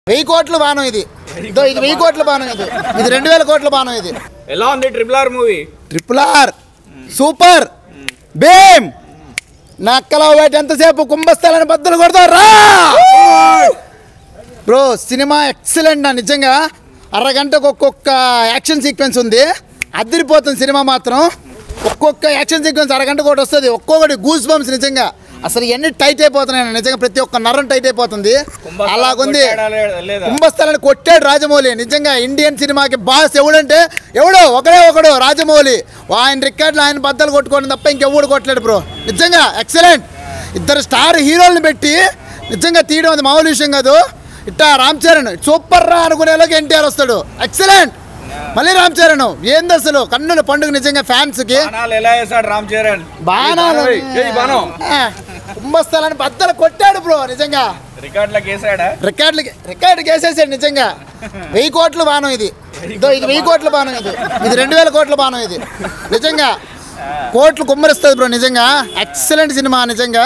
వెయ్యి కోట్ల బాణం ఇది ఇదో ఇది వెయ్యి కోట్ల బాణం ఇది ఇది రెండు వేల కోట్ల బాణం ఇది ఎలా ఉంది triple R movie triple R super Bheem నక్కలో బయట ఎంతసేపు కుంభస్థలాన్ని బద్దలు కొడతారా బ్రో సినిమా ఎక్సలెంట్ నా నిజంగా అరగంటకు ఒక్కొక్క యాక్షన్ సీక్వెన్స్ ఉంది అదిరిపోతుంది సినిమా మాత్రం ఒక్కొక్క యాక్షన్ సీక్వెన్స్ అరగంట కూడా వస్తుంది ఒక్కొక్కటి గూస్ బంప్స్ నిజంగా అసలు ఎన్ని టైట్ అయిపోతున్నాయి నిజంగా ప్రతి ఒక్క నరం టైట్ అయిపోతుంది అలాగుంది లేదా కుంభస్థలాన్ని కొట్టాడు రాజమౌళి నిజంగా ఇండియన్ సినిమాకి బాస్ ఎవడంటే ఎవడో ఒకడే ఒకడు రాజమౌళి ఆయన రికార్డులు ఆయన బద్దలు కొట్టుకోవడం తప్ప ఇంకెవడు కొట్టలేడు బ్రో నిజంగా ఎక్సలెంట్ ఇద్దరు స్టార్ హీరోలను పెట్టి నిజంగా తీయడం అది మామూలు విషయం కాదు ఇట్టా రామ్ చరణ్ సూపర్ రా అనుకునేలోకి ఎన్టీఆర్ వస్తాడు ఎక్సలెంట్ మళ్ళీ రామ్ చరణ్ ఏంది అసలు కన్నుల పండుగ నిజంగా ఫ్యాన్స్కి బాణాలు ఎలా వేసాడు రామ్ చరణ్ బాణాలు ఏయ్, ఏయ్, బాణం. ఆ, కుంభస్థలాన్ని బద్దలు కొట్టాడు బ్రో నిజంగా రికార్డులకు వేసాడా రికార్డులకి రికార్డుకి వేసేసాడు నిజంగా వెయ్యి కోట్ల బాణం ఇది ఇదో ఇది వెయ్యి కోట్ల బాణం ఇది ఇది రెండు వేల కోట్ల బాణం ఇది నిజంగా కోట్లు కుమ్మరిస్తుంది బ్రో నిజంగా ఎక్సలెంట్ సినిమా నిజంగా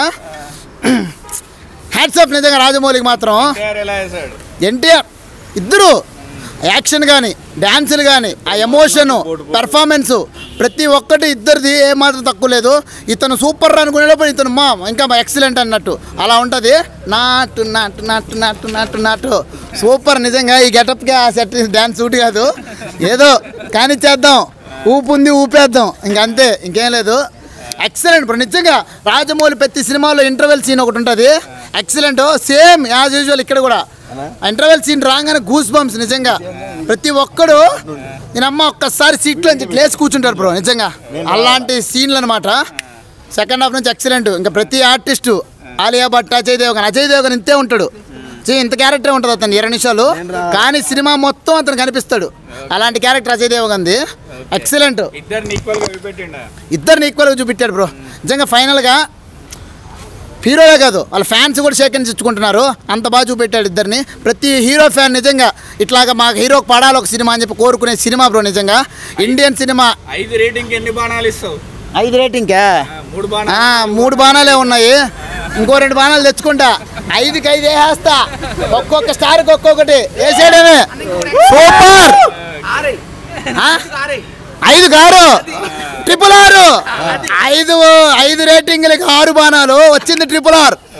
హ్యాట్సాప్ నిజంగా రాజమౌళికి మాత్రం ఎన్టీఆర్ ఎలా వేసాడు ఎన్టీఆర్ ఇద్దరు యాక్షన్ కానీ డ్యాన్సులు కానీ ఆ ఎమోషన్ పెర్ఫార్మెన్స్ ప్రతి ఒక్కటి ఇద్దరిది ఏమాత్రం తక్కువ లేదు ఇతను సూపర్ అనుకునేటప్పుడు ఇతను మా ఇంకా ఎక్సలెంట్ అన్నట్టు అలా ఉంటుంది నాటు నాటు నాటు నాటు నాటు నాటు సూపర్ నిజంగా ఈ గెటప్కి ఆ సెట్ డ్యాన్స్ సూట్ కాదు ఏదో కానీ చేద్దాం ఊపు ఉంది ఊపేద్దాం ఇంకంతే ఇంకేం లేదు ఎక్సలెంట్ ఇప్పుడు నిజంగా రాజమౌళి ప్రతి సినిమాలో ఇంటర్వెల్ సీన్ ఒకటి ఉంటుంది ఎక్సలెంట్ సేమ్ యాజ్ యూజువల్ ఇక్కడ కూడా ఇంటర్వెల్ సీన్ రాగానే గూస్ బంప్స్ నిజంగా ప్రతి ఒక్కడు నేనమ్మ ఒక్కసారి సీట్లో నుంచి లేచి కూర్చుంటారు బ్రో నిజంగా అలాంటి సీన్లు అనమాట సెకండ్ హాఫ్ నుంచి ఎక్సలెంట్ ఇంకా ప్రతి ఆర్టిస్టు ఆలియా భట్ అజయ్ దేవగన్ అజయ్ దేవగన్ ఇంతే ఉంటాడు చీ, ఇంత క్యారెక్టర్ ఉంటుంది అతను ఇరవై నిమిషాలు కానీ సినిమా మొత్తం అతను కనిపిస్తాడు అలాంటి క్యారెక్టర్ అజయ్ దేవగంది ఎక్సలెంట్ ఇద్దరిని ఈక్వల్ గా చూపెట్టిండ ఇద్దరిని ఈక్వల్గా చూపించాడు బ్రో నిజంగా ఫైనల్గా హీరోలే కాదు వాళ్ళ ఫ్యాన్స్ కూడా షేకెన్స్ ఇచ్చుకుంటున్నారు అంత బాగా చూపెట్టాడు ఇద్దరిని ప్రతి హీరో ఫ్యాన్ నిజంగా ఇట్లాగా మాకు హీరోకి పడాలి ఒక సినిమా అని చెప్పి కోరుకునే సినిమా బ్రో నిజంగా ఇండియన్ సినిమా ఐదు రేటింగ్ ఎన్ని బాణాలు ఇస్తావు ఐదు రేటింగ్కా ఆ, మూడు ఆ, బాణాలు మూడు బాణాలే ఉన్నాయి ఇంకో రెండు బాణాలు తెచ్చుకుంటా ఐదుకి ఐదు వేసేస్తా ఒక్కొక్క స్టార్కి ఒక్కొక్కటి వేసేయడమే సూపర్ ఆ? ఐదు కారు ట్రిపుల్ ఆరు ఐదు ఐదు రేటింగ్లకి ఆరు బాణాలు వచ్చింది ట్రిపుల్ ఆర్